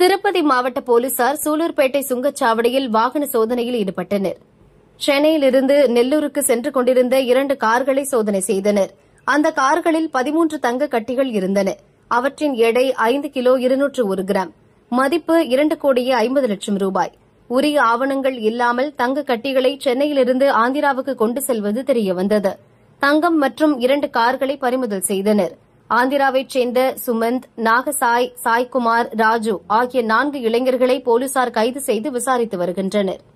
திருப்பதி மாவட்ட போலீசார் சூலூர்பேட்டை சுங்கச்சாவடியில் வாகன சோதனையில் ஈடுபட்டனர் சென்னையிலிருந்து நெல்லூருக்கு சென்று கொண்டிருந்த இரண்டு கார்களை சோதனை செய்தனர் அந்த கார்களில் பதிமூன்று தங்க கட்டிகள் இருந்தன அவற்றின் எடை ஐந்து கிலோ இருநூற்று ஒரு கிராம் மதிப்பு இரண்டு கோடியே ஐம்பது லட்சம் ரூபாய் உரிய ஆவணங்கள் இல்லாமல் தங்க கட்டிகளை சென்னையிலிருந்து ஆந்திராவுக்கு கொண்டு செல்வது தெரியவந்தது தங்கம் மற்றும் இரண்டு கார்களை பறிமுதல் செய்தனர் ஆந்திராவைச் சேர்ந்த சுமந்த் நாகசாய் சாய்குமார் ராஜு ஆகிய நான்கு இளைஞர்களை போலீசார் கைது செய்து விசாரித்து வருகின்றனர்